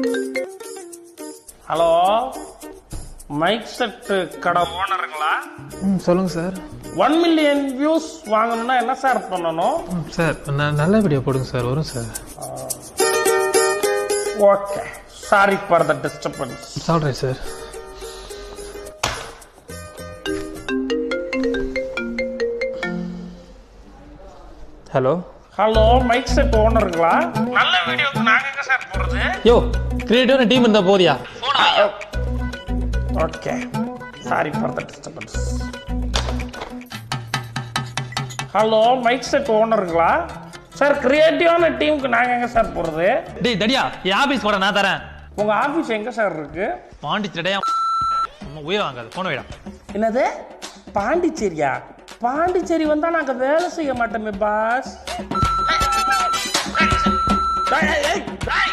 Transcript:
Hello mic set கடை ஓனருங்களா ம் சொல்லுங்கள் சார் ஒன் மில்லியன் வியூஸ் வாங்கணும்னா என்ன சார் பண்ணணும் ம் சார் ந- நல்ல வீடியோ போடுங்க சார் வரும் sir okay sorry for the disturbance சொல்கிறேன் sir hello hello mike set ஓனருங்களா நல்ல வீடியோக்கு நாங்க எங்க சார் போறது யோ கிரியேட்டிவான டீம் இருந்தால் போதியா okay sorry for the disturbance hello mike set ஓனருங்களா சார் கிரியேட்டிவான டீமுக்கு நாங்க எங்க சார் போறது டேய் தடியா என் ஆஃபீஸ் கூட நான் தரேன் உங்க ஆபீஸ் எங்க சார் இருக்கு பாண்டிச்சடையா நம்ம உயிரை வாங்காது போன விடா என்னது பாண்டிச்சேரியா பாண்டிச்சேரி வந்தா நாங்க வேலை செய்ய மாட்டோமே பாஸ் ஏய், ஏய், ஏய், ஏய்.